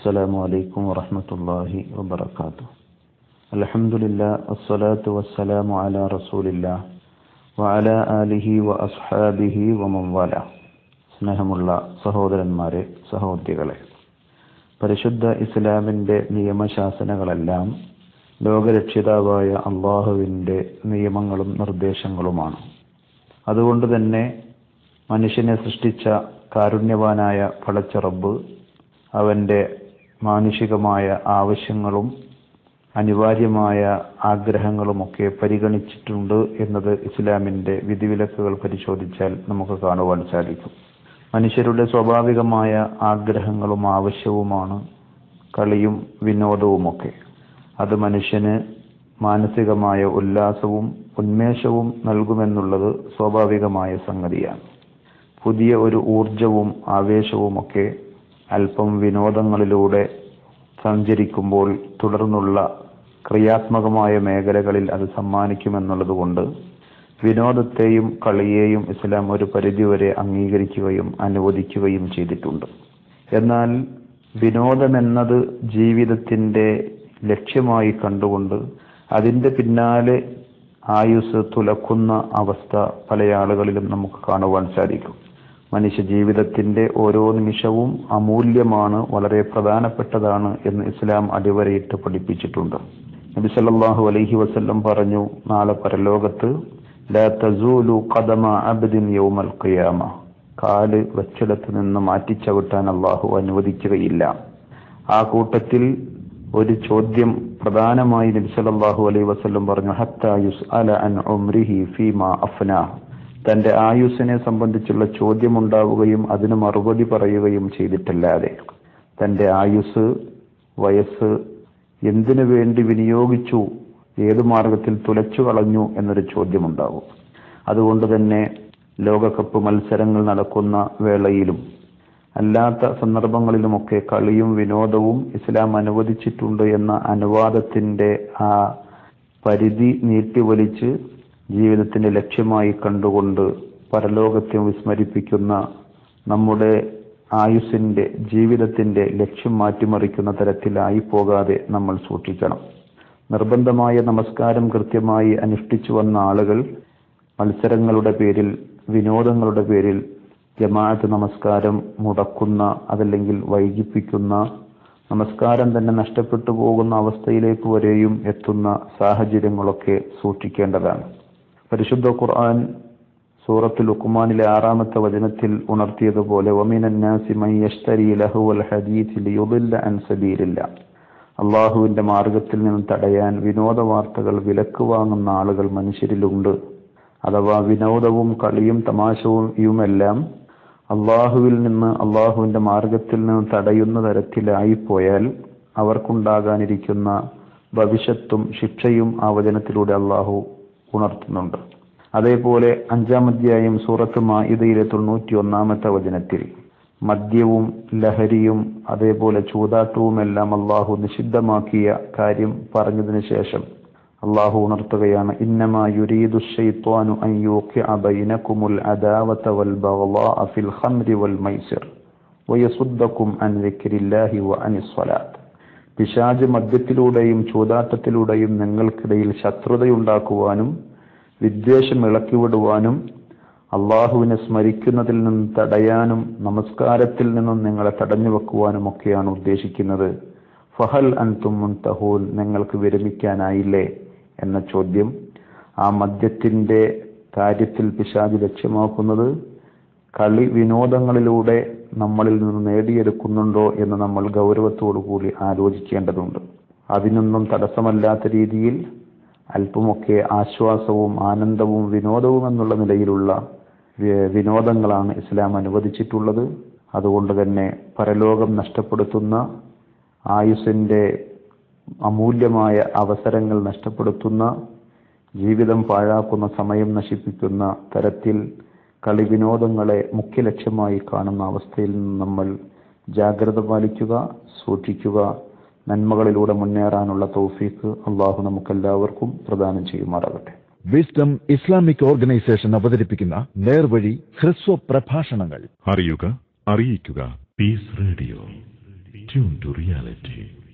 السلام عليكم ورحمة الله وبركاته الحمد لله والصلاة والسلام على رسول الله وعلى آله وأصحابه ومن والاه സ്നേഹമുള്ള സഹോദരന്മാരെ സഹോദരികളെ പരിശുദ്ധ ഇസ്ലാമിൻ്റെ നിയമശാസനകളെല്ലാം ലോകരക്ഷിതാവായ അള്ളാഹുവിൻ്റെ നിയമങ്ങളും നിർദ്ദേശങ്ങളുമാണ് അതുകൊണ്ട് തന്നെ മനുഷ്യനെ സൃഷ്ടിച്ച കാരുണ്യവാനായ പടച്ചറബ് അവൻ്റെ മാനുഷികമായ ആവശ്യങ്ങളും അനിവാര്യമായ ആഗ്രഹങ്ങളുമൊക്കെ പരിഗണിച്ചിട്ടുണ്ട് എന്നത് ഇസ്ലാമിൻ്റെ വിധിവിലക്കുകൾ പരിശോധിച്ചാൽ നമുക്ക് കാണുവാൻ സാധിക്കും മനുഷ്യരുടെ സ്വാഭാവികമായ ആഗ്രഹങ്ങളും ആവശ്യവുമാണ് കളിയും വിനോദവുമൊക്കെ അത് മനുഷ്യന് മാനസികമായ ഉല്ലാസവും ഉന്മേഷവും നൽകുമെന്നുള്ളത് സ്വാഭാവികമായ സംഗതിയാണ് പുതിയ ഒരു ഊർജവും ആവേശവുമൊക്കെ അല്പം വിനോദങ്ങളിലൂടെ സഞ്ചരിക്കുമ്പോൾ തുടർന്നുള്ള ക്രിയാത്മകമായ മേഖലകളിൽ അത് സമ്മാനിക്കുമെന്നുള്ളത് കൊണ്ട് വിനോദത്തെയും കളിയെയും ഇസ്ലാം ഒരു പരിധിവരെ അംഗീകരിക്കുകയും അനുവദിക്കുകയും ചെയ്തിട്ടുണ്ട് എന്നാൽ വിനോദമെന്നത് ജീവിതത്തിൻ്റെ ലക്ഷ്യമായി കണ്ടുകൊണ്ട് അതിൻ്റെ പിന്നാലെ ആയുസ് തുലക്കുന്ന അവസ്ഥ പല ആളുകളിലും നമുക്ക് കാണുവാൻ സാധിക്കും മനുഷ്യ ജീവിതത്തിന്റെ ഓരോ നിമിഷവും അമൂല്യമാണ് വളരെ പ്രധാനപ്പെട്ടതാണ് എന്ന് ഇസ്ലാം അടിവരയിട്ട് പഠിപ്പിച്ചിട്ടുണ്ട് നബി സല്ലല്ലാഹു അലൈഹി വസല്ലം പറഞ്ഞു നാളെ പരലോകത്ത് ലാ തസൂലു ഖദമ അബ്ദിൻ യൗമൽ ഖിയാമ കാല് വെച്ചിടത്ത് നിന്ന് മാറ്റിച്ചവിട്ടാൻ അള്ളാഹു അനുവദിക്കുകയില്ല ആ കൂട്ടത്തിൽ ഒരു ചോദ്യം പ്രധാനമായി നബി സല്ലല്ലാഹു അലൈഹി വസല്ലം പറഞ്ഞു ഹത്താ യുസ്അല അൻ ഉംരിഹി ഫീമാ അഫ്നാ തന്റെ ആയുസ്സിനെ സംബന്ധിച്ചുള്ള ചോദ്യമുണ്ടാവുകയും അതിന് മറുപടി പറയുകയും ചെയ്തിട്ടല്ലാതെ തന്റെ ആയുസ് വയസ്സ് എന്തിനു വേണ്ടി വിനിയോഗിച്ചു ഏതു മാർഗത്തിൽ തുലച്ചു കളഞ്ഞു എന്നൊരു ചോദ്യമുണ്ടാവും അതുകൊണ്ട് തന്നെ ലോകകപ്പ് മത്സരങ്ങൾ നടക്കുന്ന വേളയിലും അല്ലാത്ത സന്ദർഭങ്ങളിലുമൊക്കെ കളിയും വിനോദവും ഇസ്ലാം അനുവദിച്ചിട്ടുണ്ട് എന്ന അനുവാദത്തിന്റെ ആ പരിധി നീട്ടിവലിച്ച് ജീവിതത്തിന്റെ ലക്ഷ്യമായി കണ്ടുകൊണ്ട് പരലോകത്തെ വിസ്മരിപ്പിക്കുന്ന നമ്മുടെ ആയുസിന്റെ ജീവിതത്തിന്റെ ലക്ഷ്യം മാറ്റിമറിക്കുന്ന തരത്തിലായി പോകാതെ നമ്മൾ സൂക്ഷിക്കണം നിർബന്ധമായ നമസ്കാരം കൃത്യമായി അനുഷ്ഠിച്ചു വന്ന ആളുകൾ മത്സരങ്ങളുടെ പേരിൽ വിനോദങ്ങളുടെ പേരിൽ ജമാഅത്ത് നമസ്കാരം മുടക്കുന്ന അതല്ലെങ്കിൽ വൈകിപ്പിക്കുന്ന നമസ്കാരം തന്നെ നഷ്ടപ്പെട്ടു പോകുന്ന അവസ്ഥയിലേക്ക് വരെയും എത്തുന്ന സാഹചര്യങ്ങളൊക്കെ സൂക്ഷിക്കേണ്ടതാണ് പരിശുദ്ധ ഖുർആൻ സൂറത്തുൽ ലുഖ്മാനിലെ ആറാമത്തെ വചനത്തിൽ ഉണർത്തിയതുപോലെ വമിനന്നാസി മൻ യഷ്തരി ലഹുവൽ ഹദീസ് ലിയുദില്ല അൻ സബീലില്ല അള്ളാഹുവിന്റെ മാർഗത്തിൽ നിന്ന് തടയാൻ വിനോദ വാർത്തകൾ വിലക്ക് വാങ്ങുന്ന ആളുകൾ മനുഷ്യരിലുണ്ട് അഥവാ വിനോദവും കളിയും തമാശയുമെല്ലാം അള്ളാഹുവിൽ നിന്ന് അള്ളാഹുവിന്റെ മാർഗത്തിൽ നിന്ന് തടയുന്ന തരത്തിലായി പോയാൽ അവർക്കുണ്ടാകാനിരിക്കുന്ന ഭവിഷ്യത്തും ശിക്ഷയും ആ വചനത്തിലൂടെ അള്ളാഹു ഉണർത്തുന്നുണ്ട് അതേപോലെ അഞ്ചാം അധ്യായം സൂറത്ത് മായിദയിലെ തൊണ്ണൂറ്റി ഒന്നാമത്തെ വചനത്തിൽ മദ്യവും ലഹരിയും അതേപോലെ ചൂതാട്ടവുമെല്ലാം അള്ളാഹു നിഷിദ്ധമാക്കിയ കാര്യം പറഞ്ഞതിന് ശേഷം അള്ളാഹു ഉണർത്തുകയാണ് ഇന്നമാ യുരീദു ഷൈത്വാനു അൻ യൂഖിഅ ബൈനകുമുൽ അദാവത വൽ ബഗ്ളാഅ ഫിൽ ഖംരി വൽ മൈസിർ വയസുദ്ദക്കും അൻ ദിക്രില്ലാഹി വ അനിസ് സ്വലാത്ത് പിശാജ് മദ്യത്തിലൂടെയും ചൂതാട്ടത്തിലൂടെയും നിങ്ങൾക്കിടയിൽ ശത്രുതയുണ്ടാക്കുവാനും വിദ്വേഷം ഇളക്കിവിടുവാനും അള്ളാഹുവിനെ സ്മരിക്കുന്നതിൽ നിന്ന് തടയാനും നമസ്കാരത്തിൽ നിന്നും നിങ്ങളെ തടഞ്ഞു വെക്കുവാനും ഒക്കെയാണ് ഉദ്ദേശിക്കുന്നത് ഫഹൽ അൻതും മുൻതഹൂൻ നിങ്ങൾക്ക് വിരമിക്കാനായില്ലേ എന്ന ചോദ്യം ആ മദ്യത്തിന്റെ കാര്യത്തിൽ പിശാജ് ലക്ഷ്യമാക്കുന്നത് കളി വിനോദങ്ങളിലൂടെ നമ്മളിൽ നിന്ന് നേടിയെടുക്കുന്നുണ്ടോ എന്ന് നമ്മൾ ഗൗരവത്തോടു കൂടി ആലോചിക്കേണ്ടതുണ്ട് അതിനൊന്നും തടസ്സമല്ലാത്ത രീതിയിൽ അല്പമൊക്കെ ആശ്വാസവും ആനന്ദവും വിനോദവും എന്നുള്ള നിലയിലുള്ള വിനോദങ്ങളാണ് ഇസ്ലാം അനുവദിച്ചിട്ടുള്ളത് അതുകൊണ്ട് തന്നെ പരലോകം നഷ്ടപ്പെടുത്തുന്ന ആയുസിന്റെ അമൂല്യമായ അവസരങ്ങൾ നഷ്ടപ്പെടുത്തുന്ന ജീവിതം പാഴാക്കുന്ന സമയം നശിപ്പിക്കുന്ന തരത്തിൽ കളി വിനോദങ്ങളെ മുഖ്യ ലക്ഷ്യമായി കാണുന്ന അവസ്ഥയിൽ നിന്ന് നമ്മൾ ജാഗ്രത പാലിക്കുക സൂക്ഷിക്കുക നന്മകളിലൂടെ മുന്നേറാനുള്ള തൗഫീക്ക് അള്ളാഹു നമുക്കെല്ലാവർക്കും പ്രദാനം ചെയ്യുമാറാകട്ടെ വിസ്ഡം ഇസ്ലാമിക് ഓർഗനൈസേഷൻ അവതരിപ്പിക്കുന്ന നേർവഴി ഹ്രസ്വ പ്രഭാഷണങ്ങൾ അറിയുക അറിയിക്കുക peace radio Tune to reality.